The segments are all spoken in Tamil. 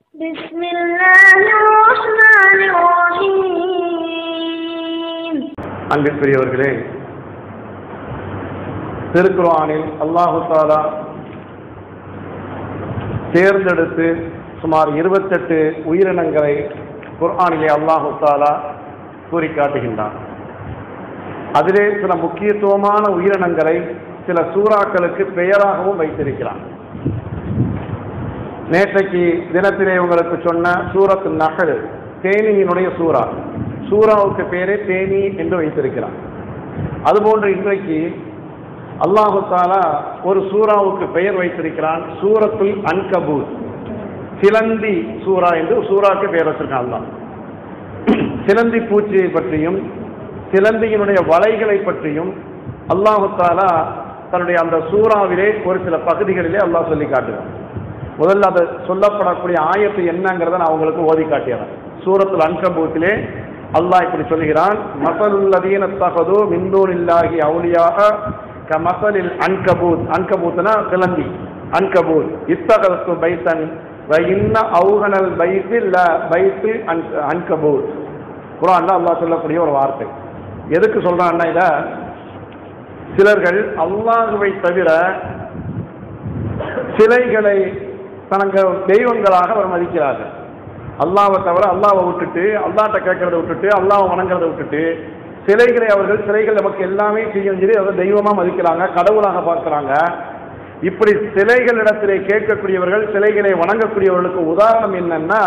بسم الله الرحمن الرحيم அன்பிற்குரியவர்களே திருக்குர்ஆனில் அல்லாஹு தாலா தேர்ந்தெடுத்து சுமார் இருபத்தெட்டு உயிரினங்களை குர்ஆனிலே அல்லாஹு தாலா கூறி காட்டுகின்றான் அதிலே சில முக்கியத்துவமான உயிரினங்களை சில சூறாக்களுக்கு பெயராகவும் வைத்திருக்கிறான் நேற்றைக்கு தினத்திலே உங்களுக்கு சொன்ன சூரத்து நகல் தேனியினுடைய சூறா சூறாவுக்கு பேரே தேனி என்று வைத்திருக்கிறான் அதுபோன்று இன்றைக்கு அல்லாஹு தாலா ஒரு சூறாவுக்கு பெயர் வைத்திருக்கிறான் சூரத்துல் அன்கபூத் சிலந்தி சூரா என்று ஒரு சூறாவுக்கு பெயர் வச்சிருக்கான் அல்லாஹ் சிலந்தி பூச்சியை பற்றியும் சிலந்தியினுடைய வலைகளை பற்றியும் அல்லாஹு தாலா தன்னுடைய அந்த சூறாவிலே ஒரு சில பகுதிகளிலே அல்லாஹ் சொல்லி காட்டுகிறான் முதல்ல அது சொல்லப்படக்கூடிய ஆயத்து என்னங்கிறத நான் உங்களுக்கு ஓதி காட்டியறேன் சூரத்துல் அன்கபூத்திலே அல்லாஹ் இப்படி சொல்லுகிறான் மசலுல்லதீன தகது மிந்தூன் இல்லாகி அவுலியாக க மசலில் அன்கபூத் அன்கபூத்னா சிலந்தி அன்கபூத் இத்தகத்து பைத்தன் வ இன்ன அவுகனல் பைத்து ல பைத்து அன் அன்கபூத் குரான்ல அல்லாஹ் சொல்லக்கூடிய ஒரு வார்த்தை எதுக்கு சொல்றான்னா இத சிலர்கள் அல்லாஹுவை தவிர சிலைகளை தனக்கு தெய்வங்களாக அவர் மதிக்கிறார்கள் அல்லாவை தவிர அல்லாவை விட்டுட்டு அல்லாட்ட கேட்கறத விட்டுட்டு அல்லாவை வணங்குறத விட்டுட்டு சிலைகளை அவர்கள் சிலைகள் நமக்கு எல்லாமே செய்யும் சொல்லி அதை தெய்வமா மதிக்கிறாங்க கடவுளாக பார்க்கிறாங்க இப்படி சிலைகளிடத்திலே கேட்கக்கூடியவர்கள் சிலைகளை வணங்கக்கூடியவர்களுக்கு உதாரணம் என்னன்னா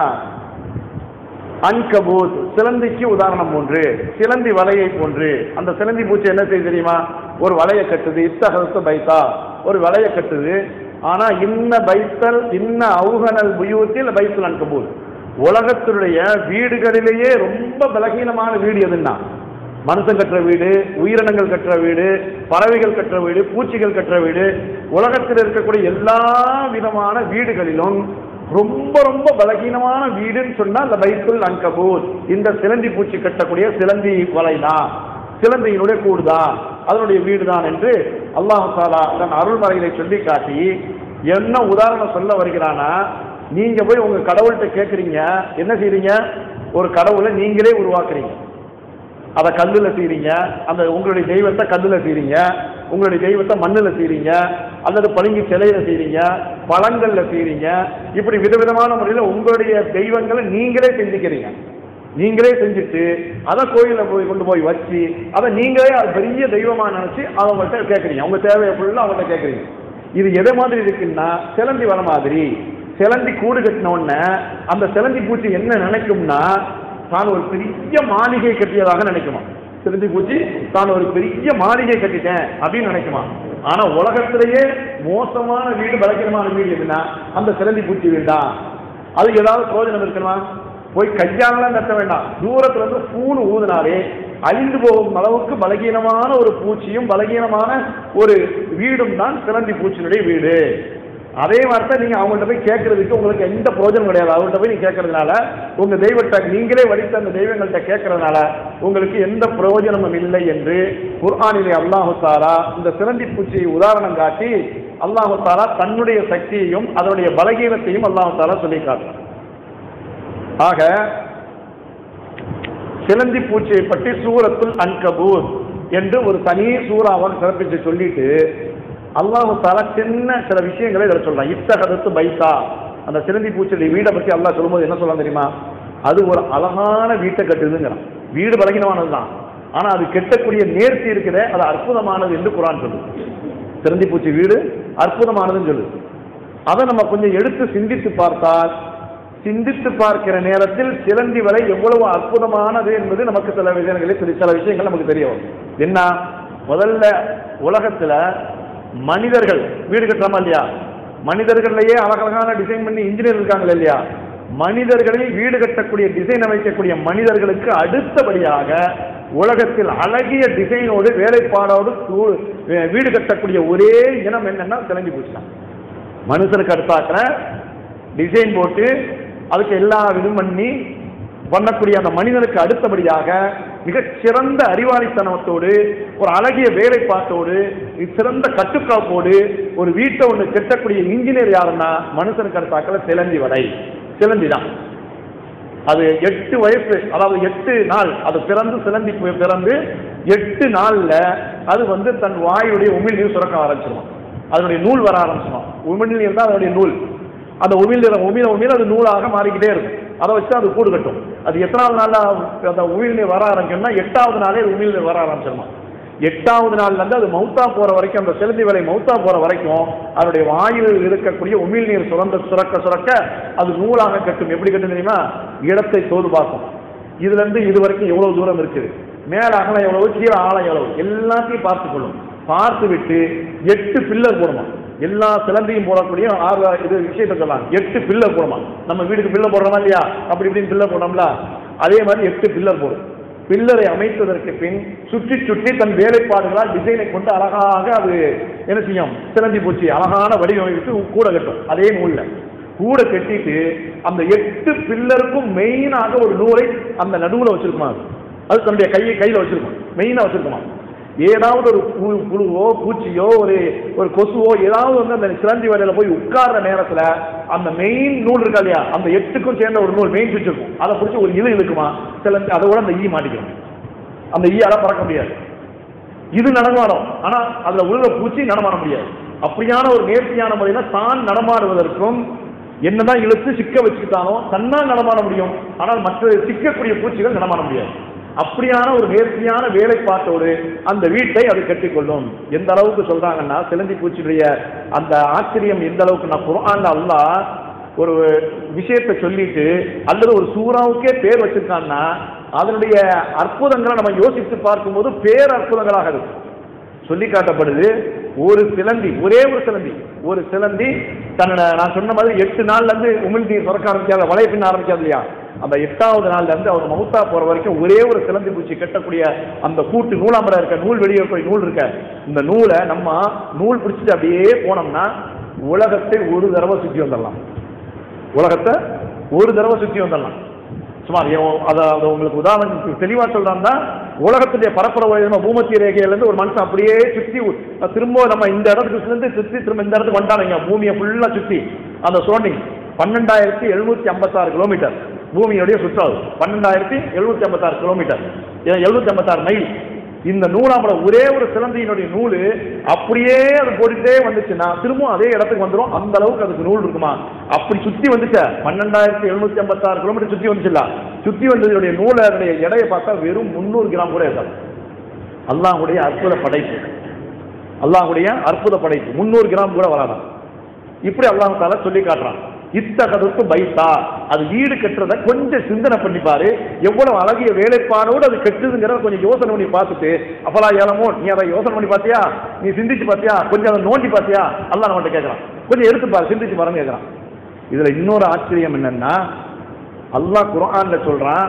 அன்கபூத் சிலந்திக்கு உதாரணம் போன்று சிலந்தி வலையை போன்று அந்த சிலந்தி பூச்சி என்ன செய்யுது தெரியுமா ஒரு வலையை கட்டுது இத்தகத்து பைத்தா ஒரு வலையை கட்டுது ஆனா இன்ன பைத்தல் இன்ன அவுகனல் புயூத்தில் பைத்தல் அன்கபூத் உலகத்தினுடைய வீடுகளிலேயே ரொம்ப பலகீனமான வீடு எதுன்னா மனுஷன் கட்டுற வீடு உயிரினங்கள் கட்டுற வீடு பறவைகள் கட்டுற வீடு பூச்சிகள் கட்டுற வீடு உலகத்தில் இருக்கக்கூடிய எல்லா விதமான வீடுகளிலும் ரொம்ப ரொம்ப பலகீனமான வீடுன்னு சொன்னா அந்த பைத்துல் அன்கபூத் இந்த சிலந்தி பூச்சி கட்டக்கூடிய சிலந்தி வலைதான் சிலந்தியினுடைய கூடுதான் அதனுடைய வீடுதான் என்று அல்லாஹு தாலா தன் அருள்மறைகளை சொல்லி காட்டி என்ன உதாரணம் சொல்ல வருகிறானா நீங்க போய் உங்க கடவுள்கிட்ட கேட்குறீங்க என்ன செய்றீங்க ஒரு கடவுளை நீங்களே உருவாக்குறீங்க அதை கல்லுல செய்றீங்க அந்த உங்களுடைய தெய்வத்தை கல்லுல செய்றீங்க உங்களுடைய தெய்வத்தை மண்ணுல செய்றீங்க அல்லது பளிங்கு சிலையில செய்றீங்க பழங்கள்ல செய்றீங்க இப்படி விதவிதமான முறையில் உங்களுடைய தெய்வங்களை நீங்களே செஞ்சுக்கிறீங்க நீங்களே செஞ்சுட்டு அதை கோயிலில் போய் கொண்டு போய் வச்சு அதை நீங்களே அது பெரிய தெய்வமா நினைச்சு அவங்கள்ட்ட கேட்குறீங்க உங்க தேவையை ஃபுல்லாக அவங்கள்ட்ட கேட்குறீங்க இது எதை மாதிரி இருக்குன்னா சிலந்தி வர மாதிரி சிலந்தி கூடு கட்டின உடனே அந்த சிலந்தி பூச்சி என்ன நினைக்கும்னா தான் ஒரு பெரிய மாளிகை கட்டியதாக நினைக்குமா சிலந்தி பூச்சி தான் ஒரு பெரிய மாளிகை கட்டிட்டேன் அப்படின்னு நினைக்குமா ஆனா உலகத்திலேயே மோசமான வீடு பலகீனமான வீடு எதுனா அந்த சிலந்தி பூச்சி வீடு தான் அதுக்கு ஏதாவது பிரயோஜனம் இருக்கணுமா போய் கையாலாம் கட்ட வேண்டாம் தூரத்துல இருந்து பூணு ஊதினாலே அழிந்து போகும் அளவுக்கு பலகீனமான ஒரு பூச்சியும் பலகீனமான ஒரு வீடும் தான் சிலந்தி பூச்சியினுடைய வீடு அதே வார்த்தை நீங்க அவங்கள்ட்ட போய் கேட்கறதுக்கு உங்களுக்கு எந்த பிரயோஜனம் கிடையாது அவங்கள்ட்ட போய் நீங்க கேட்கறதுனால உங்க தெய்வத்தை நீங்களே வடித்த அந்த தெய்வங்கள்ட்ட கேட்கறதுனால உங்களுக்கு எந்த பிரயோஜனமும் இல்லை என்று குர்ஆனிலே அல்லாஹு தாலா இந்த சிலந்தி பூச்சியை உதாரணம் காட்டி அல்லாஹு தாலா தன்னுடைய சக்தியையும் அதனுடைய பலகீனத்தையும் அல்லாஹு தாலா சொல்லி காட்டுறார் ஆக சிலந்தி பூச்சியை பற்றி சூரத்துல் அன்கபூர் என்று ஒரு தனி சூறாவாக சிறப்பித்து சொல்லிட்டு அல்லாஹு தாலா சின்ன சில விஷயங்களை இதில் சொல்றான் இத்தகதத்து பைத்தா அந்த சிலந்தி பூச்சியுடைய வீடை பற்றி அல்லாஹ் சொல்லும்போது என்ன சொல்லலாம் தெரியுமா அது ஒரு அழகான வீட்டை கட்டுதுங்கிறான் வீடு பலகீனமானது தான் ஆனா அது கெட்டக்கூடிய நேர்த்தி இருக்குதே அது அற்புதமானது என்று குரான் சொல்லுது சிலந்தி பூச்சி வீடு அற்புதமானதுன்னு சொல்லுது அதை நம்ம கொஞ்சம் எடுத்து சிந்தித்து பார்த்தால் சிந்தித்து பார்க்கிற நேரத்தில் சிலந்தி வலை எவ்வளவு அற்புதமானது என்பது நமக்கு சில விஷயங்களில் சில சில விஷயங்கள் நமக்கு தெரிய வரும் என்ன முதல்ல உலகத்துல மனிதர்கள் வீடு கட்டுறோமா இல்லையா மனிதர்கள்லயே அழகழகான டிசைன் பண்ணி இன்ஜினியர் இருக்காங்க இல்லையா மனிதர்களில் வீடு கட்டக்கூடிய டிசைன் அமைக்கக்கூடிய மனிதர்களுக்கு அடுத்தபடியாக உலகத்தில் அழகிய டிசைனோடு வேலைப்பாடோடு சூ- வீடு கட்டக்கூடிய ஒரே இனம் என்னன்னா சிலந்தி பூச்சி தான் மனுஷனுக்கு அடுத்தாக்கிற டிசைன் போட்டு அதுக்கு எல்லா இதுவும் பண்ணி பண்ணக்கூடிய அந்த மனிதனுக்கு அடுத்தபடியாக மிகச் சிறந்த அறிவாளித்தனத்தோடு ஒரு அழகிய வேலைப்பாட்டோடு சிறந்த கட்டுக்காப்போடு ஒரு வீட்டை ஒன்று கட்டக்கூடிய இன்ஜினியர் யாருன்னா மனுஷனுக்கு அடுத்தாக்கல சிலந்தி வலை சிலந்தி தான் அது எட்டு வயசு அதாவது எட்டு நாள் அது பிறந்து சிலந்தி பி- பிறந்து எட்டு நாள்ல அது வந்து தன் வாயுடைய உமிழ்நீர் சுரக்க ஆரம்பிச்சிடும் அதனுடைய நூல் வர ஆரம்பிச்சிடும் உமிழ்நீர் தான் அதனுடைய நூல் அந்த உமிழ்நீர் உமிழ உமிழ அது நூலாக மாறிக்கிட்டே இருக்கும் அதை வச்சு அது கூடு கட்டும் அது எத்தனாவது நாள்ல அந்த உமிழ்நீர் வர ஆரம்பிக்கும்னா எட்டாவது நாளே அது உமிழ்நீர் வர ஆரம்பிச்சிருமா எட்டாவது நாள்ல இருந்து அது மௌத்தா போற வரைக்கும் அந்த செலுத்தி வேலை மௌத்தா போற வரைக்கும் அதனுடைய வாயில் இருக்கக்கூடிய உமிழ்நீர் சுரந்த சுரக்க சுரக்க அது நூலாக கட்டும் எப்படி கட்டும் தெரியுமா இடத்தை தோது பார்க்கும் இதுல இருந்து இது வரைக்கும் எவ்வளவு தூரம் இருக்குது மேல அகலம் எவ்வளவு கீழே ஆழம் எவ்வளவு எல்லாத்தையும் பார்த்து கொள்ளும் பார்த்து விட்டு எட்டு பில்லர் போடுமா எல்லா சிலந்தையும் போடக்கூடிய ஆறு இது விஷயத்தை சொல்லலாம் எட்டு பில்லர் போடுமா நம்ம வீட்டுக்கு பில்லர் போடுறோமா இல்லையா அப்படி இப்படின்னு பில்லர் போடுறோம்ல அதே மாதிரி எட்டு பில்லர் போடும் பில்லரை அமைத்ததற்கு பின் சுற்றி சுற்றி தன் வேலைப்பாடுகளால் டிசைனை கொண்டு அழகாக அது என்ன செய்யும் சிலந்தி பூச்சி அழகான வடிவமைத்து கூட கட்டும் அதே நூல்ல கூட கட்டிட்டு அந்த எட்டு பில்லருக்கும் மெயினாக ஒரு நூலை அந்த நடுவுல வச்சிருக்குமா அது. அது தன்னுடைய கையை கையில வச்சிருக்கும் மெயினா வச்சிருக்குமா ஏதாவது ஒரு புழு புழுவோ பூச்சியோ ஒரு ஒரு கொசுவோ ஏதாவது வந்து அந்த சிலந்தி வலையில போய் உட்கார்ற நேரத்துல அந்த மெயின் நூல் இருக்கா இல்லையா அந்த எட்டுக்கும் சேர்ந்த ஒரு நூல் மெயின் சுவிட்ச் இருக்கும் அதை பிடிச்சி ஒரு இழு இழுக்குமா சிலந்தி அதோட அந்த ஈ மாட்டிக்கும் அந்த ஈயால பறக்க முடியாது இது நடமாடும் ஆனா அதுல உள்ள பூச்சி நடமாட முடியாது அப்படியான ஒரு நேர்த்தியான முறையில தான் நடமாடுவதற்கும் என்னதான் இழுத்து சிக்க வச்சுக்கிட்டாலும் தன்னால் நடமாட முடியும் ஆனால் மற்ற சிக்கக்கூடிய பூச்சிகள் நடமாட முடியாது அப்படியான ஒரு நேர்த்தியான வேலைப்பாட்டோடு அந்த வீட்டை அது கட்டிக்கொள்ளும் எந்த அளவுக்கு சொல்றாங்கன்னா சிலந்தி பூச்சியுடைய அந்த ஆச்சரியம் எந்த அளவுக்கு நான் குர்ஆன்ல அல்லாஹ் ஒரு விஷயத்தை சொல்லிட்டு அல்லது ஒரு சூறாவுக்கே பேர் வச்சிருக்கான்னா அதனுடைய அற்புதங்களை நம்ம யோசித்து பார்க்கும்போது பேர் அற்புதங்களாக இருக்கும் சொல்லி காட்டப்படுது ஒரு சிலந்தி ஒரே ஒரு சிலந்தி ஒரு சிலந்தி தன்னோட நான் சொன்ன மாதிரி எட்டு நாள்ல இருந்து உமிழ்நீர் சுரக்க ஆரம்பிக்காத வளைய பின்ன ஆரம்பிக்காது இல்லையா அந்த எட்டாவது நாள்ல இருந்து அவர் மவுத்தா போற வரைக்கும் ஒரே ஒரு சிலந்தி பூச்சி கட்டக்கூடிய அந்த கூட்டு நூலாம்பரம் இருக்க நூல் வெளியே போய் நூல் இருக்க இந்த நூலை நம்ம நூல் பிடிச்சிட்டு அப்படியே போனோம்னா உலகத்தை ஒரு தடவை சுற்றி வந்துடலாம் உலகத்தை ஒரு தடவை சுற்றி வந்துடலாம் சுமார் எவ்வ- அத அதை உங்களுக்கு உதாரணத்துக்கு தெளிவா சொல்றாங்கன்னா உலகத்துடைய பரப்பளவு நம்ம பூமத்திய ரேகையில இருந்து ஒரு மனுஷன் அப்படியே சுத்தி உ- திரும்ப நம்ம இந்த இடத்துக்கு இருந்து சுத்தி திரும்ப இந்த இடத்துக்கு வந்துட்டானுங்க பூமியை ஃபுல்லா சுத்தி அந்த சோனிங் பன்னெண்டாயிரத்தி எழுநூத்தி ஐம்பத்தாறு கிலோமீட்டர் பூமியுடைய சுற்றாது பன்னெண்டாயிரத்தி எழுநூத்தி ஐம்பத்தாறு கிலோமீட்டர் எழுநூத்தி ஐம்பத்தாறு மைல் இந்த நூலாம்பரம் ஒரே ஒரு சிலந்தியினுடைய நூல் அப்படியே அது போட்டுட்டே வந்துச்சுன்னா திரும்பவும் அதே இடத்துக்கு வந்துரும் அந்த அளவுக்கு அதுக்கு நூல் இருக்குமா அப்படி சுத்தி வந்துச்ச பன்னெண்டாயிரத்தி எழுநூத்தி ஐம்பத்தாறு கிலோமீட்டர் சுத்தி வந்துச்சுல்ல சுத்தி வந்ததுடைய நூலுடைய எடையை பார்த்தா வெறும் முந்நூறு கிராம் கூட இருக்காது அல்லாஹ்வுடைய அற்புத படைப்பு அல்லாஹ்வுடைய அற்புத படைப்பு முந்நூறு கிராம் கூட வராதான் இப்படி அல்லாஹ் தாலா சொல்லி காட்டுறான் இத்தகதுக்கு பைத்தா அது வீடு கட்டுறத கொஞ்சம் சிந்தனை பண்ணி பாரு எவ்வளவு அழகிய வேலைப்பாடோடு அது கட்டுதுங்கிறத கொஞ்சம் யோசனை பண்ணி பார்த்துட்டு அப்பலா ஏலமோ நீ அதை யோசனை பண்ணி பார்த்தியா நீ சிந்திச்சு பார்த்தியா கொஞ்சம் அதை நோண்டி பார்த்தியா அல்லாஹ் நம்மகிட்ட கேட்கறான் கொஞ்சம் எடுத்து பாரு சிந்திச்சு பாருன்னு கேட்கறான் இதுல இன்னொரு ஆச்சரியம் என்னன்னா அல்லாஹ் குர்ஆன்ல சொல்றான்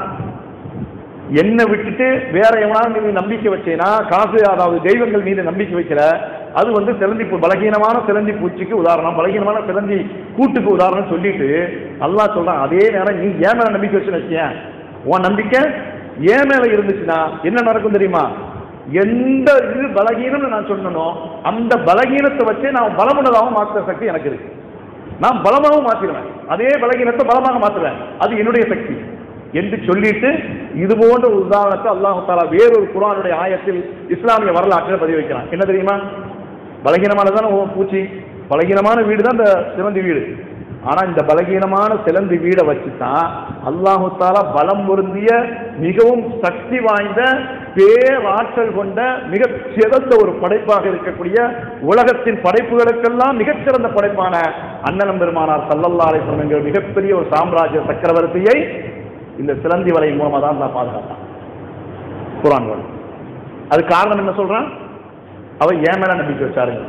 என்னை விட்டுட்டு வேற எவனாவது மீது நம்பிக்கை வச்சேனா காசு அதாவது தெய்வங்கள் மீது நம்பிக்கை வைக்கல அது வந்து சிலந்தி பூ பலகீனமான சிலந்தி பூச்சிக்கு உதாரணம் பலகீனமான சிலந்தி கூட்டுக்கு உதாரணம் சொல்லிட்டு அல்லாஹ் சொல்றான் அதே நேரம் நீ ஏன் மேல நம்பிக்கை வச்சுன்னு வச்சேன் உன் நம்பிக்கை ஏன் மேல இருந்துச்சுன்னா என்ன நடக்கும் தெரியுமா எந்த இது பலகீனம்னு நான் சொன்னனோ அந்த பலகீனத்தை வச்சு நான் பலமுள்ளதாகவும் மாற்றுற சக்தி எனக்கு இருக்கு நான் பலமாகவும் மாற்றிடுவேன் அதே பலகீனத்தை பலமாக மாற்றுவேன் அது என்னுடைய சக்தி என்று சொல்லிட்டு இது போன்ற ஒரு உதாரணத்தை அல்லாஹு தாலா வேறொரு குரானுடைய ஆயத்தில் இஸ்லாமிய வரலாற்றில் பதிவு வைக்கிறான் என்ன தெரியுமா பலகீனமானதான பூச்சி பலகீனமான வீடு தான் இந்த சிலந்தி வீடு ஆனா இந்த பலகீனமான சிலந்தி வீடை வச்சு தான் அல்லாஹு தாலா பலம் பொருந்திய மிகவும் சக்தி வாய்ந்த பேராற்றல் கொண்ட மிக சிறந்த ஒரு படைப்பாக இருக்கக்கூடிய உலகத்தின் படைப்புகளுக்கெல்லாம் மிகச்சிறந்த படைப்பான அண்ணலம் பெருமானார் சல்லல்லா அலிஸ்லம் என்கிற மிகப்பெரிய ஒரு சாம்ராஜ்ய சக்கரவர்த்தியை இந்த சிலந்தி வலை மூலமா தான் நான் பாதுகாத்தான் குரான் வழி அது காரணம் என்ன சொல்றான் அவன் ஏன் மேல நம்பிக்கை வச்சாருங்க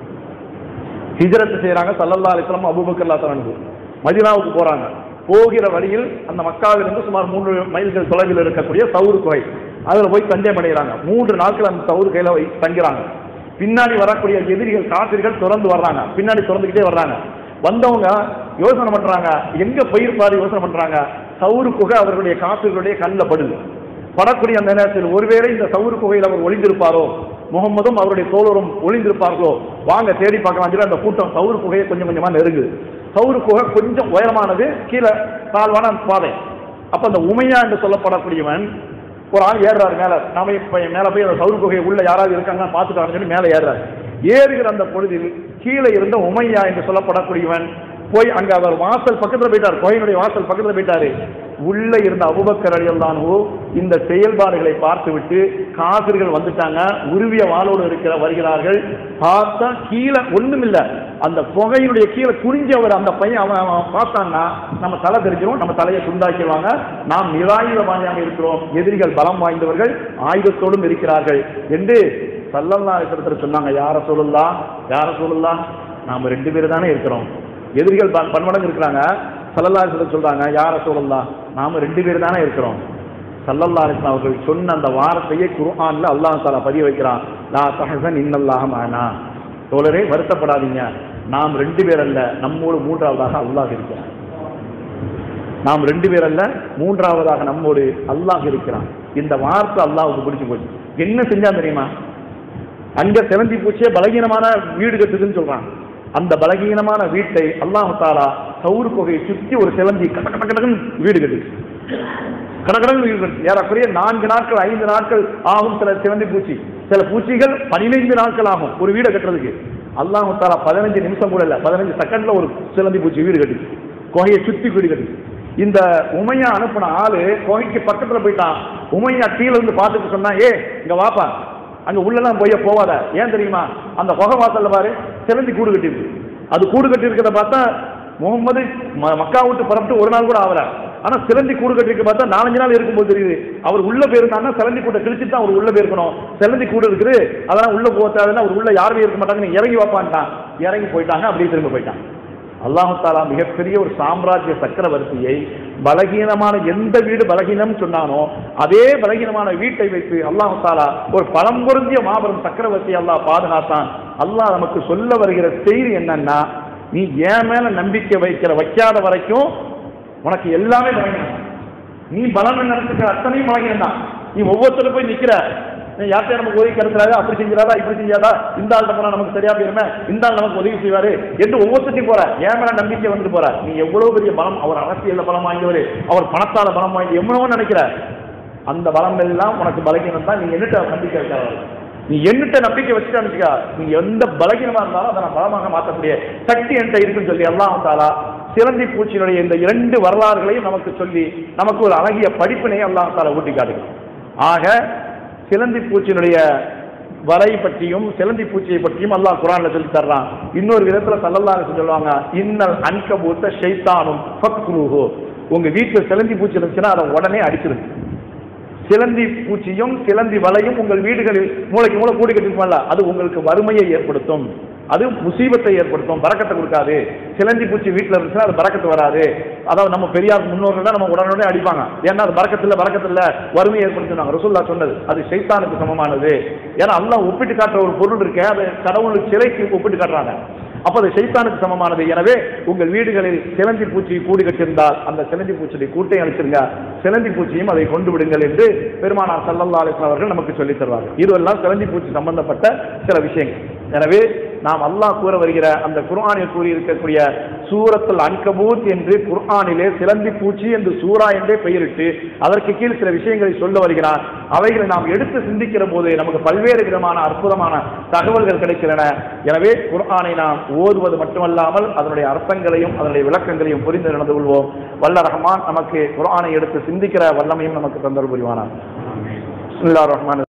ஹிஜரத்து செய்யறாங்க சல்லல்லா அலிஸ்லாம் அபுபக்கர் லாத்தனு மதினாவுக்கு போறாங்க போகிற வழியில் அந்த மக்காவிலிருந்து சுமார் மூன்று மைல்கள் தொலைவில் இருக்கக்கூடிய சவுறு குகை அதுல போய் தஞ்சம் அடைகிறாங்க மூன்று நாட்கள் அந்த சவுறு கையில வை- தங்கிறாங்க பின்னாடி வரக்கூடிய எதிரிகள் காத்திரிகள் தொடர்ந்து வர்றாங்க பின்னாடி தொடர்ந்துகிட்டே வர்றாங்க வந்தவங்க யோசனை பண்றாங்க எங்க போயிருப்பாரு யோசனை பண்றாங்க சவுறு குகை அவர்களுடைய காத்திர்களுடைய கண்ணில் படுது படக்கூடிய அந்த நேரத்தில் ஒருவேளை இந்த சவுறு குகையில் அவர் ஒளிந்திருப்பாரோ முகம்மதும் அவருடைய தோழரும் ஒளிந்திருப்பார்களோ வாங்க தேடி பார்க்கலாம் சொல்லி அந்த கூட்டம் சவுறு குகையை கொஞ்சம் கொஞ்சமா நெருங்குது சவுரு குகை கொஞ்சம் உயரமானது கீழே தாழ்வான பாதை அப்ப அந்த உமையா என்று சொல்லப்படக்கூடியவன் ஒரு ஆள் ஏறுறாரு மேல நாம இப்ப மேல போய் அந்த சவுரு குகையை உள்ள யாராவது இருக்காங்கன்னு பார்த்துட்டு சொல்லி மேல ஏறுறாரு ஏறுகிற அந்த பொழுதில் கீழே இருந்த உமையா என்று சொல்லப்படக்கூடியவன் போய் அங்க அவர் வாசல் பக்கத்துல போயிட்டார் கோயிலுடைய வாசல் பக்கத்துல போயிட்டாரு உள்ள இருந்த அபுபக்கர் அலியல்லானோ இந்த செயல்பாடுகளை பார்த்துவிட்டு காபிர்கள் வந்துட்டாங்க உருவிய வாளோடு இருக்கிற வருகிறார்கள் பார்த்தா கீழே ஒண்ணுமில்ல அந்த புகையினுடைய கீழே குனிஞ்சவர் அந்த பையன் அவன் அவன் பார்த்தான்னா நம்ம தலை தெரிஞ்சிரும் நம்ம தலையை துண்டாக்கிடுவாங்க நாம் நிராயுதபாணியாக இருக்கிறோம் எதிரிகள் பலம் வாய்ந்தவர்கள் ஆயுதத்தோடும் இருக்கிறார்கள் என்று சல்லல்லா இருக்கிறது சொன்னாங்க யார சொல்லலாம் யார சொல்லலாம் நாம ரெண்டு பேர் தானே இருக்கிறோம் எதிரிகள் ப- பன்மடங்கு இருக்கிறாங்க சல்லல்லா இருக்கிறது சொல்றாங்க யார சொல்லலாம் நாம ரெண்டு பேர் தானே இருக்கிறோம் சல்லல்லா அலிஸ்லாம் அவர்கள் சொன்ன அந்த வார்த்தையை குர்ஆன்ல அல்லாஹ் தாலா பதிய வைக்கிறான் லா தஹசன் இன்னல்லாஹ மானா தோழரே வருத்தப்படாதீங்க நாம் ரெண்டு பேர் அல்ல நம்மோடு மூன்றாவதாக அல்லாஹ் இருக்கிறான் நாம் ரெண்டு பேர் அல்ல மூன்றாவதாக நம்மோடு அல்லாஹ் இருக்கிறான் இந்த வார்த்தை அல்லாஹ்வுக்கு பிடிச்சு போச்சு என்ன செஞ்சா தெரியுமா அங்க செவந்தி பூச்சியே பலகீனமான வீடு கட்டுதுன்னு சொல்றான் அந்த பலகீனமான வீட்டை அல்லாஹ் தாலா சவுறு குகையை சுத்தி ஒரு செவந்தி கட கட கடன்னு வீடு கட்டுது கடகடன் வீடு கட்டுது ஏறக்குறைய நான்கு நாட்கள் ஐந்து நாட்கள் ஆகும் சில செவந்தி பூச்சி சில பூச்சிகள் பதினைந்து நாட்கள் ஆகும் ஒரு வீடை கட்டுறதுக்கு அல்லாஹ் தாலா பதினஞ்சு நிமிஷம் கூட இல்ல பதினஞ்சு செகண்ட்ல ஒரு சிலந்தி பூச்சி வீடு கட்டுது குகையை சுத்தி வீடு கட்டுது இந்த உமையா அனுப்பின ஆளு குகைக்கு பக்கத்துல போயிட்டான் உமையா கீழ இருந்து பார்த்துட்டு சொன்னா ஏ இங்க வாப்பா அங்க உள்ளலாம் போய் போவாத ஏன் தெரியுமா அந்த குகை வாசல்ல பாரு சிலந்தி கூடு கட்டிருக்கு அது கூடு கட்டி இருக்கிறத பார்த்தா முகமது ம- மக்கா விட்டு புறப்பட்டு ஒரு நாள் கூட ஆகல ஆனா சிலந்தி கூடு கட்டிருக்க பார்த்தா நாலஞ்சு நாள் இருக்கும்போது தெரியுது அவர் உள்ள போயிருந்தாங்கன்னா சிலந்தி கூட்டை கிழிச்சிட்டு தான் அவர் உள்ள போயிருக்கணும் சிலந்தி கூடு இருக்குது அதெல்லாம் உள்ள போக தேவையில்லை அவர் உள்ள யாருமே இருக்க மாட்டாங்க நீ இறங்கி வாப்பான்ட்டான் இறங்கி போயிட்டாங்க அப்படியே திரும்ப போயிட்டான் அல்லாஹு தாலா மிகப்பெரிய ஒரு சாம்ராஜ்ய சக்கரவர்த்தியை பலகீனமான எந்த வீடு பலகீனம் சொன்னானோ அதே பலகீனமான வீட்டை வைத்து அல்லாஹு தாலா ஒரு பலம் பொருந்திய மாபெரும் சக்கரவர்த்தி அல்லாஹ் பாதுகாத்தான் அல்லாஹ் நமக்கு சொல்ல வருகிற செய்தி என்னன்னா நீ என் மேல நம்பிக்கை வைக்கிற வைக்காத வரைக்கும் உனக்கு எல்லாமே பலகீனம் நீ பலம் நடத்துக்கிற அத்தனையும் பலகீனம் தான் நீ ஒவ்வொருத்தரும் போய் நிக்கிற நீ யார்கிட்ட நமக்கு உதவி கிடைக்கிறாரா அப்படி செஞ்சிடாதா இப்படி செஞ்சாதா இந்த ஆள்கிட்ட போனா நமக்கு சரியா போயிருமே இந்த ஆள் நமக்கு உதவி செய்வாரு என்று ஒவ்வொருத்தையும் போற ஏன் மேல நம்பிக்கை வந்துட்டு போற நீ எவ்வளவு பெரிய பலம் அவர் அரசியல்ல பலம் வாங்கியவர் அவர் பணத்தால பலம் வாங்கி எவ்வளவோ நினைக்கிற அந்த பலம் எல்லாம் உனக்கு பலகீனம் தான் நீ என்னட்ட நம்பிக்கை வைக்காத நீ என்னட்ட நம்பிக்கை வச்சுட்டு நினைச்சுக்கா நீ எந்த பலகீனமா இருந்தாலும் அதை நான் பலமாக மாற்றக்கூடிய சக்தி என்கிட்ட இருக்குன்னு சொல்லி எல்லாம் வந்தாலா சிலந்தி பூச்சியினுடைய இந்த இரண்டு வரலாறுகளையும் நமக்கு சொல்லி நமக்கு ஒரு அழகிய படிப்பினை அல்லாஹ் தாலா ஊட்டி காட்டுகிறோம் ஆக சிலந்தி பூச்சியினுடைய வரை பற்றியும் சிலந்தி பூச்சியை பற்றியும் அல்லாஹ் குரான்ல சொல்லி தர்றான் இன்னொரு விதத்துல சல்லல்லாஹு சொல்லுவாங்க இன்னல் அன்கபூத்த ஷைத்தானும் ஃபக்ருஹு உங்க வீட்டுல சிலந்தி பூச்சி இருந்துச்சுன்னா அதை உடனே அடிச்சிருங்க சிலந்தி பூச்சியும் சிலந்தி வலையும் உங்கள் வீடுகளில் மூளைக்கு மூளை கூடி கட்டிருக்கோம்ல அது உங்களுக்கு வறுமையை ஏற்படுத்தும் அது முசீபத்தை ஏற்படுத்தும் பறக்கத்தை கொடுக்காது சிலந்தி பூச்சி வீட்டில் இருந்துச்சுன்னா அது பறக்கத்து வராது அதாவது நம்ம பெரியார் முன்னோர்கள் தான் நம்ம உடனே அடிப்பாங்க ஏன்னா அது பறக்கத்தில் பறக்கத்தில் வறுமையை ஏற்படுத்தினாங்க ரசூல்லா சொன்னது அது சைத்தானுக்கு சமமானது ஏன்னா அல்லாஹ் ஒப்பிட்டு காட்டுற ஒரு பொருள் இருக்கே அது கடவுளுக்கு சிலைக்கு ஒப்பிட்டு காட்டுறாங்க அப்ப அது சைத்தானுக்கு சமமானது எனவே உங்கள் வீடுகளில் சிலந்தி பூச்சி கூடு கட்டிருந்தால் அந்த சிலந்தி பூச்சியை கூட்டை அழிச்சிருங்க சிலந்தி பூச்சியும் அதை கொண்டு விடுங்கள் என்று பெருமானார் சல்லல்லா அலிஸ்லாம் அவர்கள் நமக்கு சொல்லித் தருவார்கள் இதுவெல்லாம் சிலந்தி பூச்சி சம்பந்தப்பட்ட சில விஷயங்கள் எனவே நாம் அல்லாஹ் கூற வருகிற அந்த குர்ஆனில் கூறியிருக்கக்கூடிய சூரத்துல் அன்கபூத் என்று குர்ஆனிலே சிலந்தி பூச்சி என்று சூரா என்றே பெயரிட்டு அதற்கு கீழ் சில விஷயங்களை சொல்ல வருகிறார் அவைகளை நாம் எடுத்து சிந்திக்கிற போது நமக்கு பல்வேறு விதமான அற்புதமான தகவல்கள் கிடைக்கின்றன எனவே குர்ஆனை நாம் ஓதுவது மட்டுமல்லாமல் அதனுடைய அர்த்தங்களையும் அதனுடைய விளக்கங்களையும் புரிந்து நடந்து கொள்வோம் வல்ல ரஹ்மான் நமக்கு குர்ஆனை எடுத்து சிந்திக்கிற வல்லமையும் நமக்கு தந்தல் புரிவானார் பிஸ்மில்லாஹிர் ரஹ்மானிர்